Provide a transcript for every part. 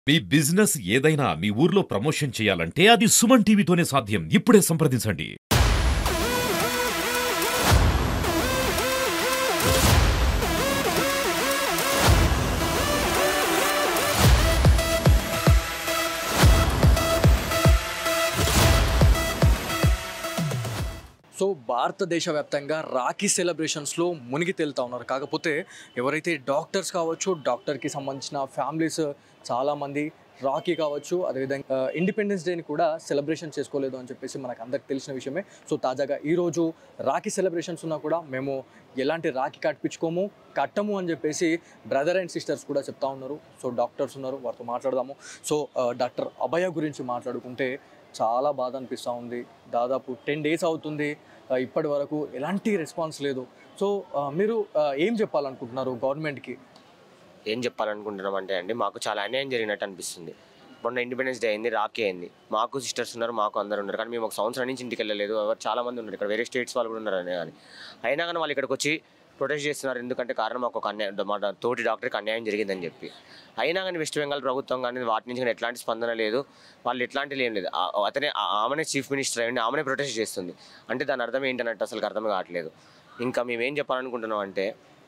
మీ business ఏదైనా మీ ఊర్లో promotion చేయాలంటే అది సుమన్ టీవీతోనే సాధ్యం ఇప్పుడే సంప్రదించండి సో భారతదేశ వ్యాప్తంగా రాఖీ సెలబ్రేషన్స్లో మునిగి తేలుతా ఉన్నారు కాకపోతే ఎవరైతే డాక్టర్స్ కావచ్చు డాక్టర్కి సంబంధించిన ఫ్యామిలీస్ చాలామంది రాఖీ కావచ్చు అదేవిధంగా ఇండిపెండెన్స్ డేని కూడా సెలబ్రేషన్ చేసుకోలేదు అని చెప్పేసి మనకు అందరికి తెలిసిన విషయమే సో తాజాగా ఈరోజు రాఖీ సెలబ్రేషన్స్ ఉన్నా కూడా మేము ఎలాంటి రాఖీ కట్టించుకోము కట్టము అని చెప్పేసి బ్రదర్ అండ్ సిస్టర్స్ కూడా చెప్తా ఉన్నారు సో డాక్టర్స్ ఉన్నారు వారితో మాట్లాడదాము సో ఆ, డాక్టర్ అభయ గురించి మాట్లాడుకుంటే చాలా బాధ అనిపిస్తూ ఉంది దాదాపు టెన్ డేస్ అవుతుంది ఆ, ఇప్పటి వరకు ఎలాంటి రెస్పాన్స్ లేదు సో ఆ, మీరు ఆ, ఏం చెప్పాలనుకుంటున్నారు గవర్నమెంట్కి ఏం చెప్పాలనుకుంటున్నాం అంటే అండి మాకు చాలా అన్యాయం జరిగినట్టు అనిపిస్తుంది మొన్న ఇండిపెండెన్స్ డే అయింది రాఖీ అయింది మాకు సిస్టర్స్ ఉన్నారు మాకు అందరు ఉన్నారు కానీ మేము ఒక సంవత్సరం నుంచి ఇంటికి వెళ్ళలేదు ఎవరు చాలా మంది ఉన్నారు ఇక్కడ వేరే స్టేట్స్ వాళ్ళు కూడా ఉన్నారు అనే కానీ అయినా కానీ వాళ్ళు ఇక్కడికి వచ్చి ప్రొటెస్ట్ చేస్తున్నారు ఎందుకంటే కారణం మాకు ఒక అన్యాయం మా తోటి డాక్టర్కి అన్యాయం జరిగిందని చెప్పి అయినా కానీ వెస్ట్ బెంగాల్ ప్రభుత్వం కానీ వాటి నుంచి కానీ ఎట్లాంటి స్పందన లేదు వాళ్ళు ఎట్లాంటిది ఏం లేదు ఆ- అతనే ఆ- ఆమెనే చీఫ్ మినిస్టర్ అయ్యండి ఆమెనే ప్రొటెస్ట్ చేస్తుంది అంటే దాని అర్థం ఏంటన్నట్టు అసలు అర్థం కావట్లేదు ఇంకా మేము ఏం చెప్పాలనుకుంటున్నాం అంటే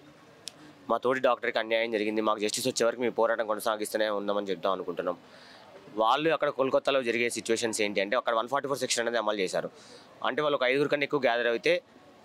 మా తోటి డాక్టర్కి అన్యాయం జరిగింది మాకు జస్టిస్ వచ్చే వరకు మీ పోరాటం కొనసాగిస్తూనే ఉందామని చెప్తాం అనుకుంటున్నాం వాళ్ళు అక్కడ కోల్కతాలో జరిగే సిచ్యువేషన్స్ ఏంటి అంటే అక్కడ వన్ ఫార్టీ ఫోర్ సెక్షన్ అనేది అమలు చేశారు అంటే వాళ్ళు ఒక ఐదుగురు కన్నా ఎక్కువ గ్యాదర్ అయితే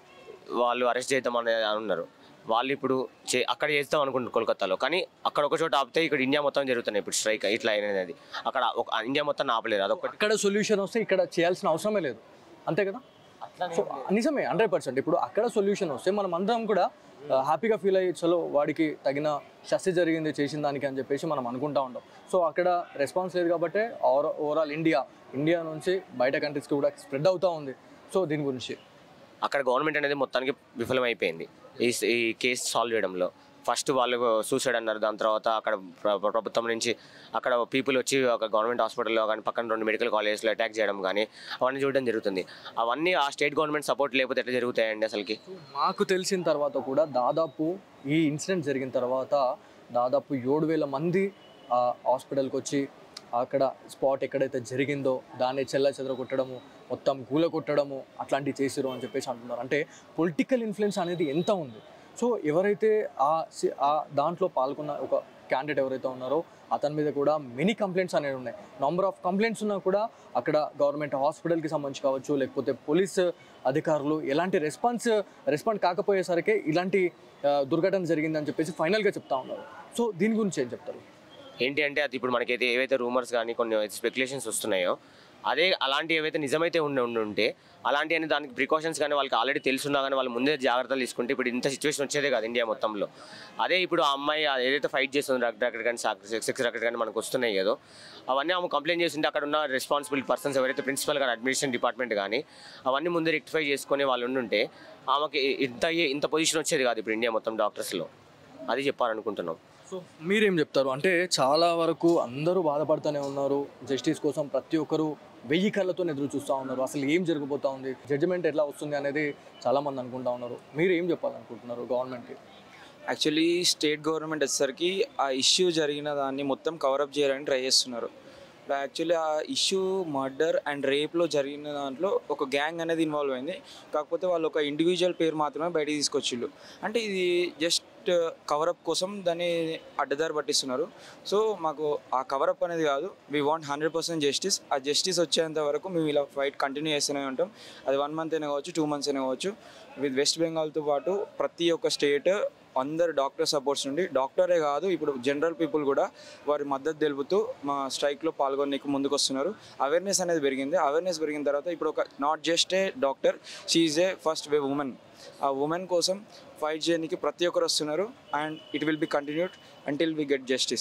వాళ్ళు అరెస్ట్ చేద్దామని అన్నారు వాళ్ళు ఇప్పుడు చే అక్కడ చేస్తాం అనుకుంటున్నారు కోల్కతాలో కానీ అక్కడ ఒక చోట ఆపితే ఇక్కడ ఇండియా మొత్తం జరుగుతున్నాయి ఇప్పుడు స్ట్రైక్ ఇట్లా అనేది అక్కడ ఒక ఇండియా మొత్తం ఆపలేదు అదొకటి అక్కడ సొల్యూషన్ వస్తే ఇక్కడ చేయాల్సిన అవసరమే లేదు అంతే కదా సో నిజమే హండ్రెడ్ పర్సెంట్ ఇప్పుడు అక్కడ సొల్యూషన్ వస్తే మనం అందరం కూడా ఆ, హ్యాపీగా ఫీల్ అయ్యి చలో వాడికి తగిన శస్తి జరిగింది చేసిన దానికి అని చెప్పేసి మనం అనుకుంటా ఉంటాం సో అక్కడ రెస్పాన్స్ లేదు కాబట్టి ఓవర్ ఓవరాల్ ఇండియా ఇండియా నుంచి బయట కంట్రీస్కి కూడా స్ప్రెడ్ అవుతూ ఉంది సో దీని గురించి అక్కడ గవర్నమెంట్ అనేది మొత్తానికి విఫలమైపోయింది ఈ ఈ కేసు సాల్వ్ చేయడంలో ఫస్ట్ వాళ్ళు సూసైడ్ అన్నారు దాని తర్వాత అక్కడ ప్ర- ప్రభుత్వం నుంచి అక్కడ పీపుల్ వచ్చి ఒక గవర్నమెంట్ హాస్పిటల్లో కానీ పక్కన రెండు మెడికల్ కాలేజెస్లో అటాక్ చేయడం కానీ అవన్నీ చూడడం జరుగుతుంది అవన్నీ ఆ స్టేట్ గవర్నమెంట్ సపోర్ట్ లేకపోతే ఎట్లా జరుగుతాయండి అసలుకి మాకు తెలిసిన తర్వాత కూడా దాదాపు ఈ ఇన్సిడెంట్ జరిగిన తర్వాత దాదాపు ఏడు వేల మంది ఆ హాస్పిటల్కి వచ్చి అక్కడ స్పాట్ ఎక్కడైతే జరిగిందో దాన్ని చెల్ల చెదర కొట్టడము మొత్తం కూల కొట్టడము అట్లాంటివి చేసిరు అని చెప్పేసి అంటున్నారు అంటే పొలిటికల్ ఇన్ఫ్లుయెన్స్ అనేది ఎంత ఉంది సో ఎవరైతే ఆ సి- ఆ దాంట్లో పాల్గొన్న ఒక క్యాండిడేట్ ఎవరైతే ఉన్నారో అతని మీద కూడా మెనీ కంప్లైంట్స్ అనేవి ఉన్నాయి నంబర్ ఆఫ్ కంప్లైంట్స్ ఉన్నా కూడా అక్కడ గవర్నమెంట్ హాస్పిటల్కి సంబంధించి కావచ్చు లేకపోతే పోలీస్ అధికారులు ఎలాంటి రెస్పాన్స్ రెస్పాండ్ కాకపోయేసరికి ఇలాంటి ఆ, దుర్ఘటన జరిగిందని చెప్పేసి ఫైనల్గా చెప్తా ఉన్నారు సో దీని గురించి ఏం చెప్తారు ఏంటి అంటే అది ఇప్పుడు మనకైతే ఏవైతే రూమర్స్ కానీ కొన్ని స్పెక్యులేషన్స్ వస్తున్నాయో అదే అలాంటి ఏవైతే నిజమైతే ఉండి ఉండి ఉంటే అలాంటి అని దానికి ప్రికాషన్స్ కానీ వాళ్ళకి ఆల్రెడీ తెలుసున్నా కానీ వాళ్ళు ముందే జాగ్రత్తలు తీసుకుంటే ఇప్పుడు ఇంత సిచ్యువేషన్ వచ్చేదే కాదు ఇండియా మొత్తంలో అదే ఇప్పుడు ఆ అమ్మాయి ఆ ఏదైతే ఫైట్ చేస్తుంది డ్రగ్ డాక్టర్ కానీ సెక్స్ డాక్టర్ కానీ మనకు వస్తున్నాయి ఏదో అవన్నీ ఆమె కంప్లైంట్ చేస్తుంటే అక్కడ ఉన్న రెస్పాన్సిబుల్ పర్సన్స్ ఎవరైతే ప్రిన్సిపల్ కానీ అడ్మినిస్ట్రేషన్ డిపార్ట్మెంట్ కానీ అవన్నీ ముందే రెక్టిఫై చేసుకునే వాళ్ళు ఉండుంటే ఆమెకి ఇంత అయ్యే- ఇంత పొజిషన్ వచ్చేది కాదు ఇప్పుడు ఇండియా మొత్తం డాక్టర్స్లో అది చెప్పాలనుకుంటున్నాం సో మీరేం చెప్తారు అంటే చాలా వరకు అందరూ బాధపడుతూనే ఉన్నారు జస్టిస్ కోసం ప్రతి ఒక్కరు వెయ్యి కళ్ళతో ఎదురు చూస్తూ ఉన్నారు అసలు ఏం జరగబోతా ఉంది జడ్జిమెంట్ ఎట్లా వస్తుంది అనేది చాలా మంది అనుకుంటా ఉన్నారు మీరు ఏం చెప్పాలనుకుంటున్నారు గవర్నమెంట్కి యాక్చువల్లీ స్టేట్ గవర్నమెంట్ వచ్చేసరికి ఆ ఇష్యూ జరిగిన దాన్ని మొత్తం కవరప్ చేయాలని ట్రై చేస్తున్నారు యాక్చువల్లీ ఆ ఇష్యూ మర్డర్ అండ్ రేప్లో జరిగిన దాంట్లో ఒక గ్యాంగ్ అనేది ఇన్వాల్వ్ అయింది కాకపోతే వాళ్ళు ఒక ఇండివిజువల్ పేరు మాత్రమే బయటికి తీసుకొచ్చిళ్ళు అంటే ఇది జస్ట్ కవరప్ కోసం దాన్ని అడ్డదారి పట్టిస్తున్నారు సో మాకు ఆ కవరప్ అనేది కాదు we want hundred percent justice ఆ జస్టిస్ వచ్చేంత వరకు మేము ఇలా ఫైట్ కంటిన్యూ చేస్తూనే ఉంటాం అది వన్ మంత్ అయినా కావచ్చు టూ మంత్స్ అయినా కావచ్చు విత్ వెస్ట్ బెంగాల్తో పాటు ప్రతి ఒక్క స్టేట్ అందరు డాక్టర్ సపోర్ట్స్ నుండి డాక్టరే కాదు ఇప్పుడు జనరల్ పీపుల్ కూడా వారి మద్దతు తెలుపుతూ మా స్ట్రైక్లో పాల్గొనేకి ముందుకు వస్తున్నారు అవేర్నెస్ అనేది పెరిగింది అవేర్నెస్ పెరిగిన తర్వాత ఇప్పుడు ఒక not just a doctor she a first way women ఆ ఉమెన్ కోసం ఫైట్ చేయడానికి ప్రతి ఒక్కరు వస్తున్నారు and it will be continued until we get justice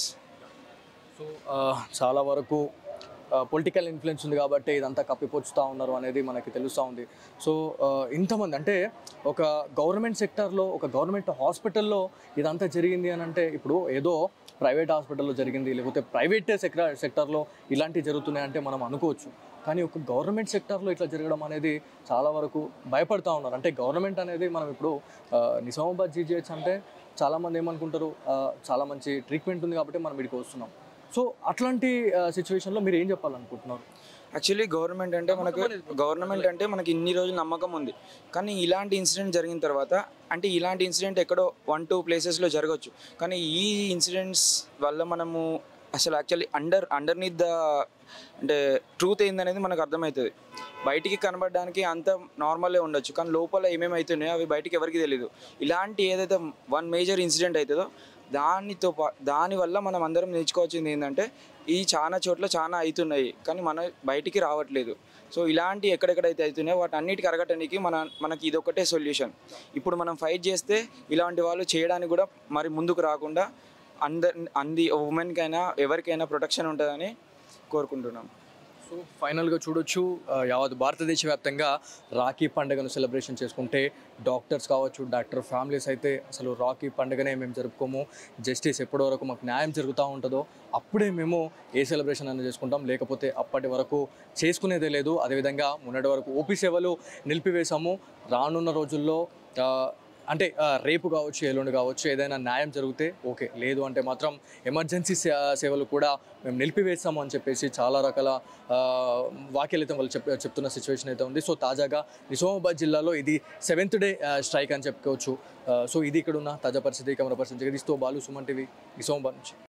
so ఆ, చాలా వరకు పొలిటికల్ ఇన్ఫ్లుయెన్స్ ఉంది కాబట్టి ఇదంతా కప్పిపుచ్చుతూ ఉన్నారు అనేది మనకి తెలుస్తూ ఉంది సో ఆ, ఇంతమంది అంటే ఒక గవర్నమెంట్ సెక్టార్లో ఒక గవర్నమెంట్ హాస్పిటల్లో ఇదంతా జరిగింది అని అంటే ఇప్పుడు ఏదో ప్రైవేట్ హాస్పిటల్లో జరిగింది లేకపోతే ప్రైవేట్ సెక్టార్ సెక్టార్లో ఇలాంటివి జరుగుతున్నాయంటే మనం అనుకోవచ్చు కానీ ఒక గవర్నమెంట్ సెక్టార్లో ఇట్లా జరగడం అనేది చాలా వరకు భయపడతా ఉన్నారు అంటే గవర్నమెంట్ అనేది మనం ఇప్పుడు ఆ, నిజామాబాద్ జీజీహెచ్ అంటే చాలామంది ఏమనుకుంటారు ఆ, చాలా మంచి ట్రీట్మెంట్ ఉంది కాబట్టి మనం ఇక్కడికి వస్తున్నాం సో అట్లాంటి సిచ్యువేషన్లో మీరు ఏం చెప్పాలనుకుంటున్నారు యాక్చువల్లీ గవర్నమెంట్ అంటే మనకు గవర్నమెంట్ అంటే మనకి ఇన్ని రోజులు నమ్మకం ఉంది కానీ ఇలాంటి ఇన్సిడెంట్ జరిగిన తర్వాత అంటే ఇలాంటి ఇన్సిడెంట్ ఎక్కడో వన్ టూ ప్లేసెస్లో జరగచ్చు కానీ ఈ ఇన్సిడెంట్స్ వల్ల మనము అసలు యాక్చువల్లీ అండర్ అండర్నీత్ ద అంటే ట్రూత్ ఏందనేది మనకు అర్థమవుతుంది బయటికి కనబడడానికి అంత నార్మలే ఉండొచ్చు కానీ లోపల ఏమేమి అవుతున్నాయో అవి బయటికి ఎవరికి తెలియదు ఇలాంటి ఏదైతే వన్ మేజర్ ఇన్సిడెంట్ అవుతుందో దానితో పా దానివల్ల మనం అందరం నేర్చుకోవాల్సింది ఏంటంటే ఈ చాలా చోట్ల చాలా అవుతున్నాయి కానీ మన బయటికి రావట్లేదు సో ఇలాంటి ఎక్కడెక్కడైతే అవుతున్నాయో వాటి అన్నిటికి అరగటానికి మన మనకి ఇదొకటే సొల్యూషన్ ఇప్పుడు మనం ఫైట్ చేస్తే ఇలాంటి వాళ్ళు చేయడానికి కూడా మరి ముందుకు రాకుండా అందరి అంది ఉమెన్కైనా ఎవరికైనా ప్రొటెక్షన్ ఉంటుందని కోరుకుంటున్నాం సో ఫైనల్గా చూడొచ్చు ఆ, యావత్ భారతదేశ వ్యాప్తంగా రాఖీ పండుగను సెలబ్రేషన్ చేసుకుంటే డాక్టర్స్ కావచ్చు డాక్టర్ ఫ్యామిలీస్ అయితే అసలు రాఖీ పండుగనే మేము జరుపుకోము జస్టిస్ ఎప్పటి వరకు మాకు న్యాయం జరుగుతూ ఉంటుందో అప్పుడే మేము ఏ సెలబ్రేషన్ అనేది చేసుకుంటాం లేకపోతే అప్పటి వరకు చేసుకునేదే లేదు అదేవిధంగా మొన్నటి వరకు ఓపీ సేవలు నిలిపివేశాము రానున్న రోజుల్లో ఆ, అంటే ఆ, రేపు కావచ్చు ఎల్లుండి కావచ్చు ఏదైనా న్యాయం జరిగితే ఓకే లేదు అంటే మాత్రం ఎమర్జెన్సీ సే- సేవలు కూడా మేము నిలిపివేస్తాము అని చెప్పేసి చాలా రకాల ఆ, వాక్యాలు అయితే వాళ్ళు చెప్ చెప్తున్న సిచ్యువేషన్ అయితే ఉంది సో తాజాగా నిజామాబాద్ జిల్లాలో ఇది సెవెంత్ డే స్ట్రైక్ అని చెప్పుకోవచ్చు ఆ, సో ఇది ఇక్కడ ఉన్న తాజా పరిస్థితి కెమెరా పర్సన్ జగదీష్తో బాలు సుమన్ టీవీ నిజామాబాద్ నుంచి